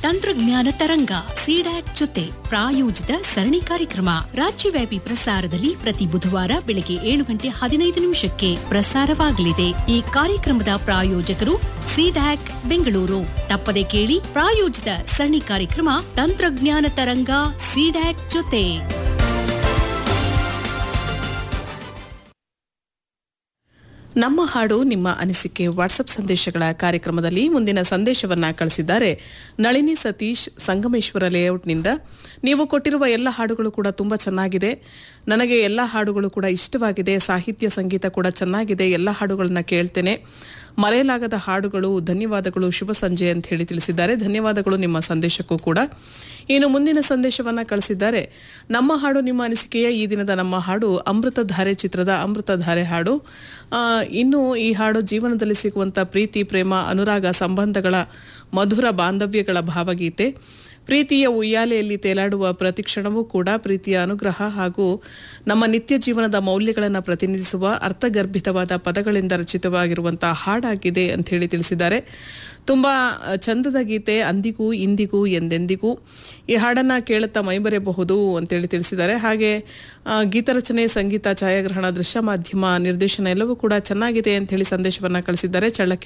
ತಂತ್ರಜ್ಞಾನ ತರಂಗ ಸಿಡ್ಯಾಕ್ ಜೊತೆ ಪ್ರಾಯೋಜಿತ ಸರಣಿ ಕಾರ್ಯಕ್ರಮ ರಾಜ್ಯವ್ಯಾಪಿ ಪ್ರಸಾರದಲ್ಲಿ ಪ್ರತಿ ಬುಧವಾರ ಬೆಳಗ್ಗೆ ಏಳು ಗಂಟೆ ಹದಿನೈದು ನಿಮಿಷಕ್ಕೆ ಪ್ರಸಾರವಾಗಲಿದೆ ಈ ಕಾರ್ಯಕ್ರಮದ ಪ್ರಾಯೋಜಕರು ಸಿಡ್ಯಾಕ್ ಬೆಂಗಳೂರು ತಪ್ಪದೆ ಕೇಳಿ ಪ್ರಾಯೋಜಿತ ಸರಣಿ ಕಾರ್ಯಕ್ರಮ ತಂತ್ರಜ್ಞಾನ ತರಂಗ ಸಿಡ್ಯಾಕ್ ಜೊತೆ ನಮ್ಮ ಹಾಡು ನಿಮ್ಮ ಅನಿಸಿಕೆ ವಾಟ್ಸಪ್ ಸಂದೇಶಗಳ ಕಾರ್ಯಕ್ರಮದಲ್ಲಿ ಮುಂದಿನ ಸಂದೇಶವನ್ನ ಕಳಿಸಿದ್ದಾರೆ ನಳಿನಿ ಸತೀಶ್ ಸಂಗಮೇಶ್ವರ ಲೇಔಟ್ನಿಂದ ನೀವು ಕೊಟ್ಟಿರುವ ಎಲ್ಲ ಹಾಡುಗಳು ಕೂಡ ತುಂಬಾ ಚೆನ್ನಾಗಿದೆ ನನಗೆ ಎಲ್ಲ ಹಾಡುಗಳು ಕೂಡ ಇಷ್ಟವಾಗಿದೆ ಸಾಹಿತ್ಯ ಸಂಗೀತ ಕೂಡ ಚೆನ್ನಾಗಿದೆ ಎಲ್ಲ ಹಾಡುಗಳನ್ನ ಕೇಳ್ತೇನೆ ಮರೆಯಲಾಗದ ಹಾಡುಗಳು ಧನ್ಯವಾದಗಳು ಶುಭ ಸಂಜೆ ಅಂತ ಹೇಳಿ ತಿಳಿಸಿದ್ದಾರೆ ಧನ್ಯವಾದಗಳು ನಿಮ್ಮ ಸಂದೇಶಕ್ಕೂ ಕೂಡ ಇನ್ನು ಮುಂದಿನ ಸಂದೇಶವನ್ನ ಕಳಿಸಿದ್ದಾರೆ ನಮ್ಮ ಹಾಡು ನಿಮ್ಮ ಅನಿಸಿಕೆಯ ಈ ದಿನದ ನಮ್ಮ ಹಾಡು ಅಮೃತಧಾರೆ ಚಿತ್ರದ ಅಮೃತಧಾರೆ ಹಾಡು ಆ, ಇನ್ನು ಈ ಹಾಡು ಜೀವನದಲ್ಲಿ ಸಿಗುವಂತ ಪ್ರೀತಿ ಪ್ರೇಮ ಅನುರಾಗ ಸಂಬಂಧಗಳ ಮಧುರ ಬಾಂಧವ್ಯಗಳ ಭಾವಗೀತೆ ಪ್ರೀತಿಯ ಉಯ್ಯಾಲೆಯಲ್ಲಿ ತೇಲಾಡುವ ಪ್ರತಿಕ್ಷಣವೂ ಕೂಡ ಪ್ರೀತಿಯ ಅನುಗ್ರಹ ಹಾಗೂ ನಮ್ಮ ನಿತ್ಯ ಜೀವನದ ಮೌಲ್ಯಗಳನ್ನು ಪ್ರತಿನಿಧಿಸುವ ಅರ್ಥಗರ್ಭಿತವಾದ ಪದಗಳಿಂದ ರಚಿತವಾಗಿರುವಂತಹ ಹಾಡಾಗಿದೆ ಅಂತ ಹೇಳಿ ತಿಳಿಸಿದ್ದಾರೆ ತುಂಬಾ ಅ, ಚಂದದ ಗೀತೆ ಅಂದಿಗೂ ಇಂದಿಗೂ ಎಂದೆಂದಿಗೂ ಈ ಹಾಡನ್ನ ಕೇಳುತ್ತಾ ಮೈಬರೆಯಬಹುದು ಅಂತೇಳಿ ತಿಳಿಸಿದ್ದಾರೆ ಹಾಗೆ ಆ, ಗೀತರಚನೆ ಸಂಗೀತ ಛಾಯಾಗ್ರಹಣ ದೃಶ್ಯ ಮಾಧ್ಯಮ ನಿರ್ದೇಶನ ಎಲ್ಲವೂ ಕೂಡ ಚೆನ್ನಾಗಿದೆ ಅಂತ ಹೇಳಿ ಸಂದೇಶವನ್ನ ಕಳಿಸಿದ್ದಾರೆ ಚಳ್ಳಕ್ಕೆ